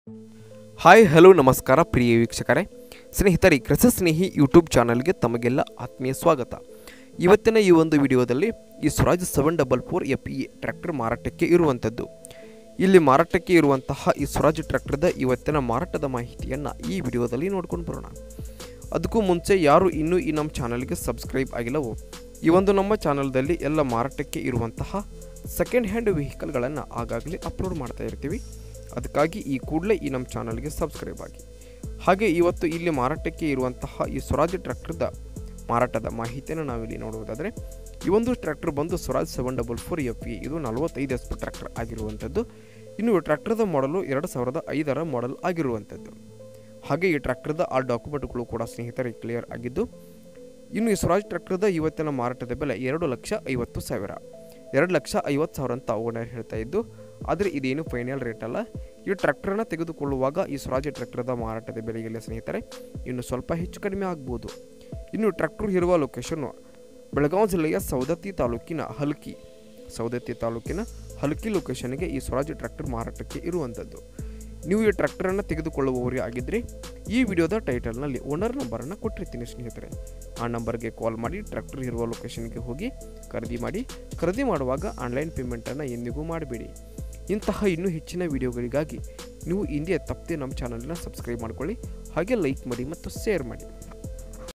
hi hello ನಮಸ್ಕಾರ ಪ್ರಿಯ ವೀಕ್ಷಕರೇ ಸ್ನೇಹಿತರೆ ಕೃಷ ಸ್ನೇಹಿ ಯೂಟ್ಯೂಬ್ ಚಾನಲ್ಗೆ ತಮಗೆಲ್ಲ ಆತ್ಮೀಯ ಸ್ವಾಗತ ಇವತ್ತಿನ ಈ ಒಂದು ವಿಡಿಯೋದಲ್ಲಿ ಈ Swaraj seven double four F E tractor ಮಾರಾಟಕ್ಕೆ ಇರುವಂಥದ್ದು ಇಲ್ಲಿ ಮಾರಾಟಕ್ಕೆ ಇರುವಂತಹ ಈ ಸ್ವರಾಜ್ ಟ್ರ್ಯಾಕ್ಟರ್ದ ಇವತ್ತಿನ ಮಾರಾಟದ ಮಾಹಿತಿಯನ್ನು ಈ ವಿಡಿಯೋದಲ್ಲಿ ನೋಡ್ಕೊಂಡು ಬರೋಣ ಅದಕ್ಕೂ ಮುಂಚೆ ಯಾರು ಇನ್ನೂ ಈ ನಮ್ಮ ಚಾನಲ್ಗೆ ಸಬ್ಸ್ಕ್ರೈಬ್ ಆಗಿಲ್ಲವೋ ಈ ಒಂದು ನಮ್ಮ ಚಾನಲ್ದಲ್ಲಿ ಎಲ್ಲ ಮಾರಾಟಕ್ಕೆ ಇರುವಂತಹ ಸೆಕೆಂಡ್ ಹ್ಯಾಂಡ್ ವೆಹಿಕಲ್ಗಳನ್ನು ಆಗಾಗಲೇ ಅಪ್ಲೋಡ್ ಮಾಡ್ತಾ ಇರ್ತೀವಿ ಅದಕ್ಕಾಗಿ ಈ ಕೂಡಲೇ ಈ ನಮ್ಮ ಚಾನಲ್ಗೆ ಸಬ್ಸ್ಕ್ರೈಬ್ ಆಗಿ ಹಾಗೆ ಇವತ್ತು ಇಲ್ಲಿ ಮಾರಾಟಕ್ಕೆ ಇರುವಂತಹ ಈ ಸ್ವರಾಜ್ ಟ್ರ್ಯಾಕ್ಟರ್ದ ಮಾರಾಟದ ಮಾಹಿತಿಯನ್ನು ನಾವಿಲ್ಲಿ ನೋಡುವುದಾದರೆ ಈ ಒಂದು ಟ್ರ್ಯಾಕ್ಟರ್ ಬಂದು Swaraj seven double four F E ಇದು ನಲವತ್ತೈದು ಎಸ್ ಪಿ ಟ್ರ್ಯಾಕ್ಟರ್ ಆಗಿರುವಂಥದ್ದು ಇನ್ನು ಈ ಟ್ರ್ಯಾಕ್ಟರ್ದ ಮಾಡಲು ಎರಡು ಸಾವಿರದ ಐದರ ಮಾಡೆಲ್ ಆಗಿರುವಂಥದ್ದು ಹಾಗೆ ಈ ಟ್ರ್ಯಾಕ್ಟರ್ದ ಆ ಡಾಕ್ಯುಮೆಂಟ್ಗಳು ಕೂಡ ಸ್ನೇಹಿತರಿಗೆ ಕ್ಲಿಯರ್ ಆಗಿದ್ದು ಇನ್ನು ಈ ಸ್ವರಾಜ್ ಟ್ರ್ಯಾಕ್ಟರ್ದ ಇವತ್ತಿನ ಮಾರಾಟದ ಬೆಲೆ ಎರಡು ಲಕ್ಷ ಐವತ್ತು ಸಾವಿರ ಎರಡು ಲಕ್ಷ ಐವತ್ತು ಸಾವಿರ ಅಂತ ಓನರ್ ಹೇಳ್ತಾ ಇದ್ದು ಆದರೆ ಇದೇನು ಫೈನಲ್ ರೇಟ್ ಅಲ್ಲ ಈ ಟ್ರ್ಯಾಕ್ಟರ್ನ ತೆಗೆದುಕೊಳ್ಳುವಾಗ ಈ ಸ್ವರಾಜ್ ಟ್ರ್ಯಾಕ್ಟರ್ದ ಮಾರಾಟದ ಬೆಲೆಗೆಲ್ಲ ಸ್ನೇಹಿತರೆ ಇನ್ನು ಸ್ವಲ್ಪ ಹೆಚ್ಚು ಕಡಿಮೆ ಆಗ್ಬೋದು ಇನ್ನು ಟ್ರ್ಯಾಕ್ಟರ್ ಇರುವ ಲೊಕೇಶನ್ನು ಬೆಳಗಾವಿ ಜಿಲ್ಲೆಯ ಸವದತ್ತಿ ತಾಲೂಕಿನ ಹಲ್ಕಿ ಸವದತ್ತಿ ತಾಲೂಕಿನ ಹಲ್ಕಿ ಲೊಕೇಶನ್ಗೆ ಈ ಸ್ವರಾಜ್ ಟ್ರ್ಯಾಕ್ಟರ್ ಮಾರಾಟಕ್ಕೆ ಇರುವಂಥದ್ದು ನೀವು ಈ ಟ್ರ್ಯಾಕ್ಟರನ್ನು ತೆಗೆದುಕೊಳ್ಳುವವರೇ ಆಗಿದ್ದರೆ ಈ ವಿಡಿಯೋದ ಟೈಟಲ್ನಲ್ಲಿ ಓನರ್ ನಂಬರನ್ನು ಕೊಟ್ಟಿರ್ತೀನಿ ಸ್ನೇಹಿತರೆ ಆ ನಂಬರ್ಗೆ ಕಾಲ್ ಮಾಡಿ ಟ್ರ್ಯಾಕ್ಟರ್ ಇರುವ ಲೊಕೇಶನ್ಗೆ ಹೋಗಿ ಖರೀದಿ ಮಾಡಿ ಖರೀದಿ ಮಾಡುವಾಗ ಆನ್ಲೈನ್ ಪೇಮೆಂಟನ್ನು ಎಂದಿಗೂ ಮಾಡಬೇಡಿ ಇಂತಹ ಇನ್ನೂ ಹೆಚ್ಚಿನ ವಿಡಿಯೋಗಳಿಗಾಗಿ ನೀವು ಇಂಡಿಯಾ ತಪ್ಪದೆ ನಮ್ಮ ಚಾನಲ್ನ ಸಬ್ಸ್ಕ್ರೈಬ್ ಮಾಡ್ಕೊಳ್ಳಿ ಹಾಗೆ ಲೈಕ್ ಮಾಡಿ ಮತ್ತು ಶೇರ್ ಮಾಡಿ